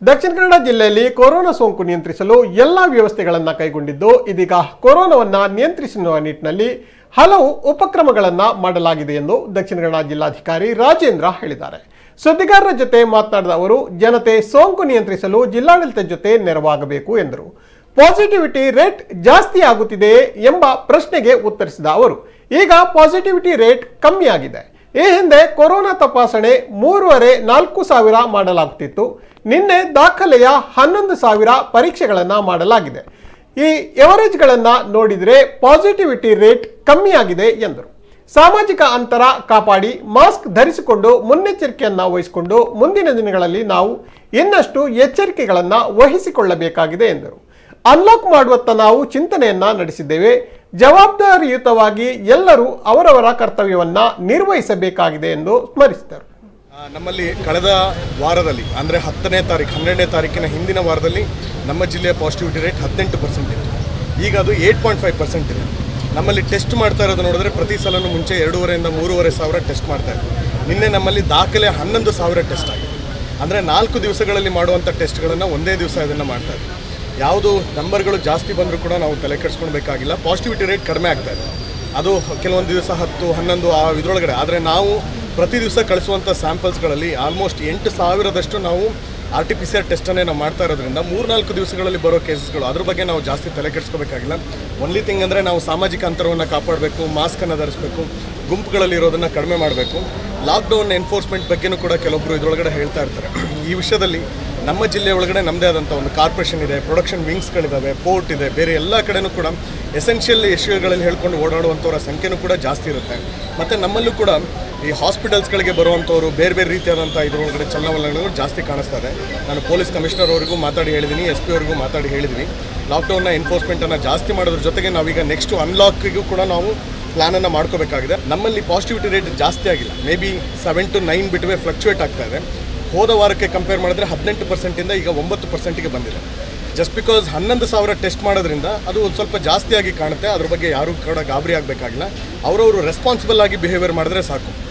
ದಕ್ಷಿಣ ಕನ್ನಡ ಜಿಲ್ಲೆಯಲ್ಲಿ ಕೊರೋನಾ ಸೋಂಕು ನಿಯಂತ್ರಿಸಲು ಎಲ್ಲ ವ್ಯವಸ್ಥೆಗಳನ್ನು ಕೈಗೊಂಡಿದ್ದು ಇದೀಗ ಕೊರೋನಾವನ್ನ ನಿಯಂತ್ರಿಸುವ ನಿಟ್ಟಿನಲ್ಲಿ ಹಲವು ಉಪಕ್ರಮಗಳನ್ನು ಮಾಡಲಾಗಿದೆ ಎಂದು ದಕ್ಷಿಣ ಕನ್ನಡ ಜಿಲ್ಲಾಧಿಕಾರಿ ರಾಜೇಂದ್ರ ಹೇಳಿದ್ದಾರೆ ಸುದ್ದಿಗಾರರ ಜೊತೆ ಮಾತನಾಡಿದ ಅವರು ಜನತೆ ಸೋಂಕು ನಿಯಂತ್ರಿಸಲು ಜಿಲ್ಲಾಡಳಿತ ಜೊತೆ ನೆರವಾಗಬೇಕು ಎಂದರು ಪಾಸಿಟಿವಿಟಿ ರೇಟ್ ಜಾಸ್ತಿ ಆಗುತ್ತಿದೆಯೇ ಎಂಬ ಪ್ರಶ್ನೆಗೆ ಉತ್ತರಿಸಿದ ಅವರು ಈಗ ಪಾಸಿಟಿವಿಟಿ ರೇಟ್ ಕಮ್ಮಿಯಾಗಿದೆ ಈ ಹಿಂದೆ ಕೊರೋನಾ ತಪಾಸಣೆ ಮೂರುವರೆ ನಾಲ್ಕು ಸಾವಿರ ಮಾಡಲಾಗುತ್ತಿತ್ತು ನಿನ್ನೆ ದಾಖಲೆಯ ಹನ್ನೊಂದು ಸಾವಿರ ಪರೀಕ್ಷೆಗಳನ್ನು ಮಾಡಲಾಗಿದೆ ಈ ಎವರೇಜ್ಗಳನ್ನು ನೋಡಿದರೆ ಪಾಸಿಟಿವಿಟಿ ರೇಟ್ ಕಮ್ಮಿಯಾಗಿದೆ ಎಂದರು ಸಾಮಾಜಿಕ ಅಂತರ ಕಾಪಾಡಿ ಮಾಸ್ಕ್ ಧರಿಸಿಕೊಂಡು ಮುನ್ನೆಚ್ಚರಿಕೆಯನ್ನು ವಹಿಸಿಕೊಂಡು ಮುಂದಿನ ದಿನಗಳಲ್ಲಿ ನಾವು ಇನ್ನಷ್ಟು ಎಚ್ಚರಿಕೆಗಳನ್ನು ವಹಿಸಿಕೊಳ್ಳಬೇಕಾಗಿದೆ ಎಂದರು ಅನ್ಲಾಕ್ ಮಾಡುವತ್ತ ನಾವು ಚಿಂತನೆಯನ್ನ ನಡೆಸಿದ್ದೇವೆ ಜವಾಬ್ದಾರಿಯುತವಾಗಿ ಎಲ್ಲರೂ ಅವರವರ ಕರ್ತವ್ಯವನ್ನ ನಿರ್ವಹಿಸಬೇಕಾಗಿದೆ ಎಂದು ಸ್ಮರಿಸಿದರು ಆ, ನಮ್ಮಲ್ಲಿ ಕಳೆದ ವಾರದಲ್ಲಿ ಅಂದರೆ ಹತ್ತನೇ ತಾರೀಕು ಹನ್ನೆರಡನೇ ತಾರೀಕಿನ ಹಿಂದಿನ ವಾರದಲ್ಲಿ ನಮ್ಮ ಜಿಲ್ಲೆಯ ಪಾಸಿಟಿವಿಟಿ ರೇಟ್ ಹದಿನೆಂಟು ಪರ್ಸೆಂಟ್ ಇತ್ತು ಈಗ ಅದು ಏಯ್ಟ್ ಪಾಯಿಂಟ್ ಫೈವ್ ಪರ್ಸೆಂಟ್ ಇದೆ ನಮ್ಮಲ್ಲಿ ಟೆಸ್ಟ್ ಮಾಡ್ತಾ ಇರೋದು ನೋಡಿದ್ರೆ ಪ್ರತಿ ಸಲನೂ ಮುಂಚೆ ಎರಡೂವರೆಯಿಂದ ಮೂರುವರೆ ಸಾವಿರ ಟೆಸ್ಟ್ ಮಾಡ್ತಾ ಇದ್ವಿ ನಿನ್ನೆ ನಮ್ಮಲ್ಲಿ ದಾಖಲೆ ಹನ್ನೊಂದು ಸಾವಿರ ಟೆಸ್ಟ್ ಆಗಿದೆ ಅಂದರೆ ನಾಲ್ಕು ದಿವಸಗಳಲ್ಲಿ ಮಾಡುವಂಥ ಟೆಸ್ಟ್ಗಳನ್ನು ಒಂದೇ ದಿವಸ ಇದನ್ನು ಮಾಡ್ತಾ ಇದ್ವಿ ಯಾವುದು ನಂಬರ್ಗಳು ಜಾಸ್ತಿ ಬಂದರೂ ಕೂಡ ನಾವು ತಲೆ ಕೆಡಿಸ್ಕೊಳ್ಬೇಕಾಗಿಲ್ಲ ಪಾಸಿಟಿವಿಟಿ ರೇಟ್ ಕಡಿಮೆ ಆಗ್ತಾ ಇದೆ ಅದು ಕೆಲವೊಂದು ದಿವಸ ಹತ್ತು ಹನ್ನೊಂದು ಆ ಇದರೊಳಗಡೆ ಆದರೆ ನಾವು ಪ್ರತಿ ದಿವಸ ಕಳಿಸುವಂಥ ಸ್ಯಾಂಪಲ್ಸ್ಗಳಲ್ಲಿ ಆಲ್ಮೋಸ್ಟ್ ಎಂಟು ಸಾವಿರದಷ್ಟು ನಾವು R T P C R ಟೆಸ್ಟನ್ನೇ ನಾವು ಮಾಡ್ತಾ ಇರೋದ್ರಿಂದ ಮೂರ್ನಾಲ್ಕು ದಿವಸಗಳಲ್ಲಿ ಬರೋ ಕೇಸಸ್ಗಳು ಅದ್ರ ಬಗ್ಗೆ ನಾವು ಜಾಸ್ತಿ ತಲೆ ಕೆಡಿಸ್ಕೋಬೇಕಾಗಿಲ್ಲ ಒನ್ಲಿ ಥಿಂಗ್ ಅಂದರೆ ನಾವು ಸಾಮಾಜಿಕ ಅಂತರವನ್ನು ಕಾಪಾಡಬೇಕು ಮಾಸ್ಕನ್ನು ಧರಿಸಬೇಕು ಗುಂಪುಗಳಲ್ಲಿ ಇರೋದನ್ನು ಕಡಿಮೆ ಮಾಡಬೇಕು ಲಾಕ್ಡೌನ್ ಎನ್ಫೋರ್ಸ್ಮೆಂಟ್ ಬಗ್ಗೆನೂ ಕೂಡ ಕೆಲವೊಬ್ಬರು ಇದರೊಳಗಡೆ ಹೇಳ್ತಾ ಇರ್ತಾರೆ ಈ ವಿಷಯದಲ್ಲಿ ನಮ್ಮ ಜಿಲ್ಲೆ ಒಳಗಡೆ ನಮ್ಮದೇ ಆದಂಥ ಒಂದು ಕಾರ್ಪೊರೇಷನ್ ಇದೆ ಪ್ರೊಡಕ್ಷನ್ ವಿಂಗ್ಸ್ಗಳಿದ್ದಾವೆ ಪೋರ್ಟ್ ಇದೆ ಬೇರೆ ಎಲ್ಲ ಕಡೆನೂ ಕೂಡ ಎಸೆನ್ಷಿಯಲ್ ಇಶ್ಯೂಗಳಲ್ಲಿ ಹೇಳ್ಕೊಂಡು ಓಡಾಡುವಂಥವ್ರ ಸಂಖ್ಯೆನೂ ಕೂಡ ಜಾಸ್ತಿ ಇರುತ್ತೆ ಮತ್ತು ನಮ್ಮಲ್ಲೂ ಕೂಡ ಈ ಹಾಸ್ಪಿಟಲ್ಸ್ಗಳಿಗೆ ಬರುವಂಥವ್ರು ಬೇರೆ ಬೇರೆ ರೀತಿಯಾದಂಥ ಇದರೊಳಗಡೆ ಚಲನವಲನಗಳು ಜಾಸ್ತಿ ಕಾಣಿಸ್ತಾ ಇದೆ ನಾನು ಪೊಲೀಸ್ ಕಮಿಷನರ್ ಅವರಿಗೂ ಮಾತಾಡಿ ಹೇಳಿದ್ದೀನಿ ಎಸ್ ಪಿ ಅವರಿಗೂ ಮಾತಾಡಿ ಹೇಳಿದ್ದೀನಿ ಲಾಕ್ಡೌನ್ನ ಎನ್ಫೋರ್ಸ್ಮೆಂಟನ್ನು ಜಾಸ್ತಿ ಮಾಡೋದ್ರ ಜೊತೆಗೆ ನಾವೀಗ ನೆಕ್ಸ್ಟು ಅನ್ಲಾಕಿಗೂ ಕೂಡ ನಾವು ಪ್ಲಾನನ್ನು ಮಾಡ್ಕೋಬೇಕಾಗಿದೆ ನಮ್ಮಲ್ಲಿ ಪಾಸಿಟಿವಿಟಿ ರೇಟ್ ಜಾಸ್ತಿ ಆಗಿಲ್ಲ maybe seven to nine between fluctuate ಆಗ್ತಾ ಇದೆ ಹೋದ ವಾರಕ್ಕೆ ಕಂಪೇರ್ ಮಾಡಿದ್ರೆ ಹದಿನೆಂಟು ಪರ್ಸೆಂಟಿಂದ ಈಗ ಒಂಬತ್ತು ಪರ್ಸೆಂಟಿಗೆ ಬಂದಿದೆ ಜಸ್ಟ್ ಬಿಕಾಸ್ ಹನ್ನೊಂದು ಸಾವಿರ ಟೆಸ್ಟ್ ಮಾಡೋದ್ರಿಂದ ಅದು ಒಂದು ಸ್ವಲ್ಪ ಜಾಸ್ತಿಯಾಗಿ ಕಾಣುತ್ತೆ ಅದ್ರ ಬಗ್ಗೆ ಯಾರೂ ಕೂಡ ಗಾಬರಿ ಆಗಬೇಕಾಗಿಲ್ಲ ಅವರವರು ರೆಸ್ಪಾನ್ಸಿಬಲ್ ಆಗಿ ಬಿಹೇವಿಯರ್ ಮಾಡಿದ್ರೆ ಸಾಕು